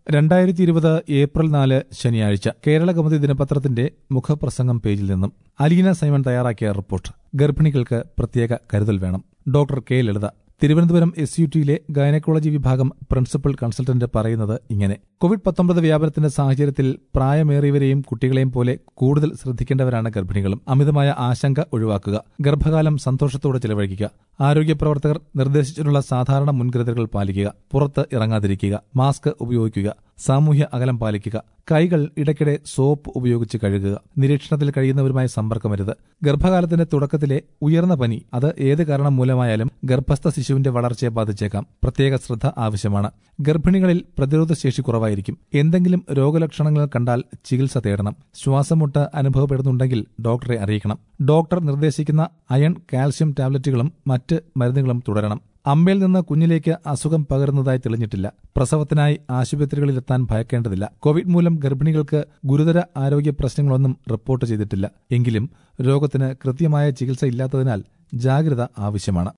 രണ്ടായിരത്തി ഇരുപത് ഏപ്രിൽ നാല് ശനിയാഴ്ച കേരള കൗമുദി ദിനപത്രത്തിന്റെ മുഖപ്രസംഗം പേജിൽ നിന്നും അലീന സൈമൺ തയ്യാറാക്കിയ റിപ്പോർട്ട് ഗർഭിണികൾക്ക് പ്രത്യേക കരുതൽ വേണം doctor K Lalitha Thiruvananthapuram S U ടിയിലെ ഗൈനക്കോളജി വിഭാഗം പ്രിൻസിപ്പൽ കൺസൾട്ടന്റ് പറയുന്നത് ഇങ്ങനെ കോവിഡ് പത്തൊമ്പത് വ്യാപനത്തിന്റെ സാഹചര്യത്തിൽ പ്രായമേറിയവരെയും കുട്ടികളെയും പോലെ കൂടുതൽ ശ്രദ്ധിക്കേണ്ടവരാണ് ഗർഭിണികളും അമിതമായ ആശങ്ക ഒഴിവാക്കുക ഗർഭകാലം സന്തോഷത്തോടെ ചെലവഴിക്കുക ആരോഗ്യ പ്രവർത്തകർ നിർദ്ദേശിച്ചിട്ടുള്ള സാധാരണ മുൻകരുതലുകൾ പാലിക്കുക പുറത്ത് ഇറങ്ങാതിരിക്കുക മാസ്ക് ഉപയോഗിക്കുക സാമൂഹ്യ അകലം പാലിക്കുക കൈകൾ ഇടയ്ക്കിടെ സോപ്പ് ഉപയോഗിച്ച് കഴുകുക നിരീക്ഷണത്തിൽ കഴിയുന്നവരുമായി സമ്പർക്കമരുത് ഗർഭകാലത്തിന്റെ തുടക്കത്തിലെ ഉയർന്ന പനി അത് ഏത് കാരണം മൂലമായാലും ഗർഭസ്ഥ ശിശുവിന്റെ വളർച്ചയെ ബാധിച്ചേക്കാം പ്രത്യേക ശ്രദ്ധ ആവശ്യമാണ് ഗർഭിണികളിൽ പ്രതിരോധശേഷി കുറവായിരിക്കും എന്തെങ്കിലും രോഗലക്ഷണങ്ങൾ കണ്ടാൽ ചികിത്സ തേടണം ശ്വാസമുട്ട് അനുഭവപ്പെടുന്നുണ്ടെങ്കിൽ ഡോക്ടറെ അറിയിക്കണം ഡോക്ടർ നിർദ്ദേശിക്കുന്ന അയൺ കാൽസ്യം ടാബ്ലറ്റുകളും മറ്റ് മരുന്നുകളും തുടരണം അമ്മയിൽ നിന്ന് കുഞ്ഞിലേക്ക് അസുഖം പകരുന്നതായി തെളിഞ്ഞിട്ടില്ല പ്രസവത്തിനായി ആശുപത്രികളിലെത്താൻ ഭയക്കേണ്ടതില്ല കോവിഡ് മൂലം ഗർഭിണികൾക്ക് ഗുരുതര ആരോഗ്യ പ്രശ്നങ്ങളൊന്നും റിപ്പോർട്ട് ചെയ്തിട്ടില്ല എങ്കിലും രോഗത്തിന് കൃത്യമായ ചികിത്സ ഇല്ലാത്തതിനാൽ ജാഗ്രത ആവശ്യമാണ്